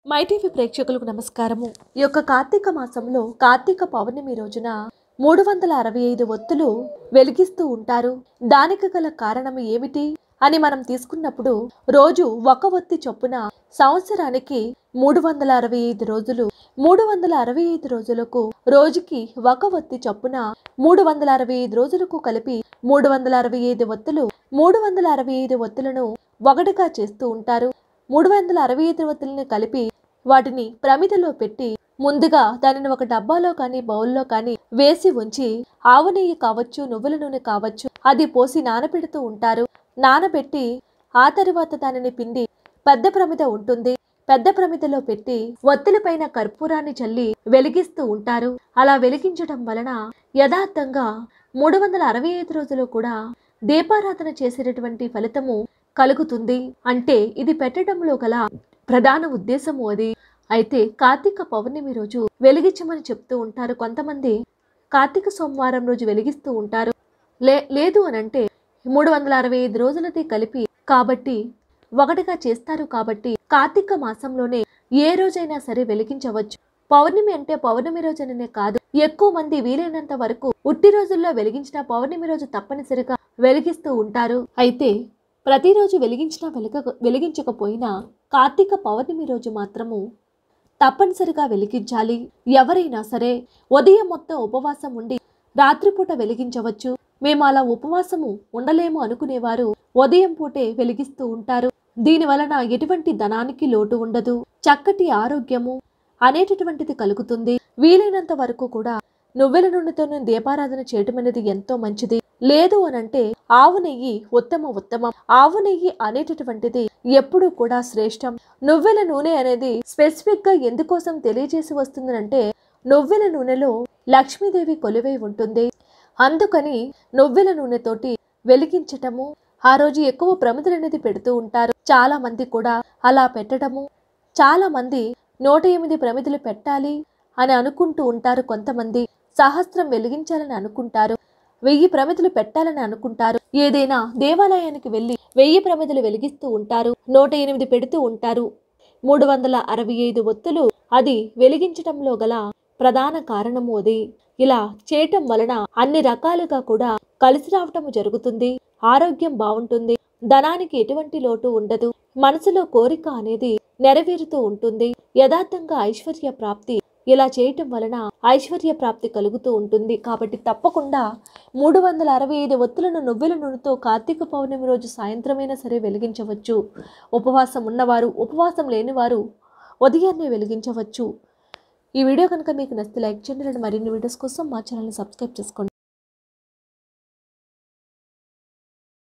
MyTV ప్రేక్షకులకు నమస్కారము ఈ యొక్క కార్తీక మాసంలో కార్తీక పౌర్ణమి రోజున మూడు వందల అరవై ఐదు ఒత్తులు వెలిగిస్తూ ఉంటారు దానికి గల కారణం ఏమిటి అని మనం తీసుకున్నప్పుడు రోజు ఒక ఒత్తి చొప్పున సంవత్సరానికి మూడు వందల అరవై ఐదు రోజులు మూడు వందల అరవై ఐదు రోజులకు రోజుకి ఒక ఒత్తి చొప్పున మూడు వందల అరవై ఐదు రోజులకు కలిపి మూడు వందల అరవై ఐదు ఒత్తులు మూడు వందల అరవై ఐదు ఒత్తులను ఒకటిగా చేస్తూ ఉంటారు మూడు వందల అరవై ఐదు ఒత్తులను కలిపి వాటిని ప్రమిదలో పెట్టి ముందుగా దానిని ఒక డబ్బాలో కానీ బౌల్లో కానీ వేసి ఉంచి ఆవు నెయ్యి కావచ్చు నువ్వుల నూనె కావచ్చు అది పోసి నానబెడుతూ ఉంటారు నానబెట్టి ఆ తరువాత దానిని పిండి పెద్ద ప్రమిద ఉంటుంది పెద్ద ప్రమిదలో పెట్టి ఒత్తులపైన కర్పూరాన్ని చల్లి వెలిగిస్తూ ఉంటారు అలా వెలిగించడం వలన యథార్థంగా మూడు వందల అరవై ఐదు రోజులు కూడా దీపారాధన చేసేటటువంటి ఫలితము కలుగుతుంది అంటే ఇది పెట్టడంలో గల ప్రధాన ఉద్దేశము అది అయితే కార్తీక పౌర్ణమి రోజు వెలిగించమని చెప్తూ ఉంటారు కొంతమంది కార్తీక సోమవారం రోజు వెలిగిస్తూ ఉంటారు లే లేదు అని అంటే మూడు వందల అరవై ఐదు రోజులది కలిపి కాబట్టి ఒకటిగా చేస్తారు కాబట్టి కార్తీక మాసంలోనే ఏ రోజైనా సరే వెలిగించవచ్చు పౌర్ణమి అంటే పౌర్ణమి రోజుననే కాదు ఎక్కువ మంది వీలైనంత వరకు ఉట్టి రోజుల్లో వెలిగించిన పౌర్ణమి రోజు తప్పనిసరిగా వెలిగిస్తూ ఉంటారు అయితే ప్రతిరోజు వెలిగించినా వెలగ వెలిగించకపోయినా కార్తీక పౌర్ణమి రోజు మాత్రము తప్పనిసరిగా వెలిగించాలి ఎవరైనా సరే ఉదయం మొత్తం ఉపవాసం ఉండి రాత్రిపూట వెలిగించవచ్చు మేము అలా ఉపవాసము ఉండలేము అనుకునేవారు ఉదయం పూటే వెలిగిస్తూ ఉంటారు దీని వలన ఎటువంటి ధనానికి లోటు ఉండదు చక్కటి ఆరోగ్యము అనేటటువంటిది కలుగుతుంది వీలైనంత వరకు కూడా నువ్వెల నూనెతోనే దీపారాధన చేయటం అనేది ఎంతో మంచిది లేదు అనంటే ఆవు నెయ్యి ఉత్తమ ఉత్తమం ఆవు నెయ్యి అనేటటువంటిది ఎప్పుడూ కూడా శ్రేష్టం నువ్వెల నూనె అనేది స్పెసిఫిక్ గా ఎందుకోసం తెలియజేసి వస్తుందంటే నువ్వెల నూనెలో లక్ష్మీదేవి కొలువై ఉంటుంది అందుకని నువ్వెల నూనెతోటి వెలిగించటము ఆ రోజు ఎక్కువ ప్రమిదలు అనేది పెడుతూ ఉంటారు చాలా మంది కూడా అలా పెట్టడము చాలా మంది నూట ఎనిమిది ప్రమిదలు పెట్టాలి అని అనుకుంటూ ఉంటారు కొంతమంది సహస్రం వెలిగించాలని అనుకుంటారు వెయ్యి ప్రమిదలు పెట్టాలని అనుకుంటారు ఏదైనా దేవాలయానికి వెళ్ళి వెయ్యి ప్రమిదలు వెలిగిస్తూ ఉంటారు నూట ఎనిమిది పెడుతూ ఉంటారు మూడు వందల అరవై ఐదు ఒత్తులు అది వెలిగించటంలో గల ప్రధాన కారణము అది ఇలా చేయటం వలన అన్ని రకాలుగా కూడా కలిసి రావటం జరుగుతుంది ఆరోగ్యం బాగుంటుంది ధనానికి ఎటువంటి లోటు ఉండదు మనసులో కోరిక అనేది నెరవేరుతూ ఉంటుంది యథార్థంగా ఐశ్వర్య ప్రాప్తి ఇలా చేయటం వలన ఐశ్వర్య ప్రాప్తి కలుగుతూ ఉంటుంది కాబట్టి తప్పకుండా మూడు వందల అరవై ఐదు ఒత్తులను నువ్వుల నూనెతో కార్తీక పౌర్ణమి రోజు సాయంత్రమైనా సరే వెలిగించవచ్చు ఉపవాసం ఉన్నవారు ఉపవాసం లేనివారు ఉదయాన్నే వెలిగించవచ్చు ఈ వీడియో కనుక మీకు నచ్చితే లైక్ చేయండి ఇలాంటి మరిన్ని వీడియోస్ కోసం మా ఛానల్ని సబ్స్క్రైబ్ చేసుకోండి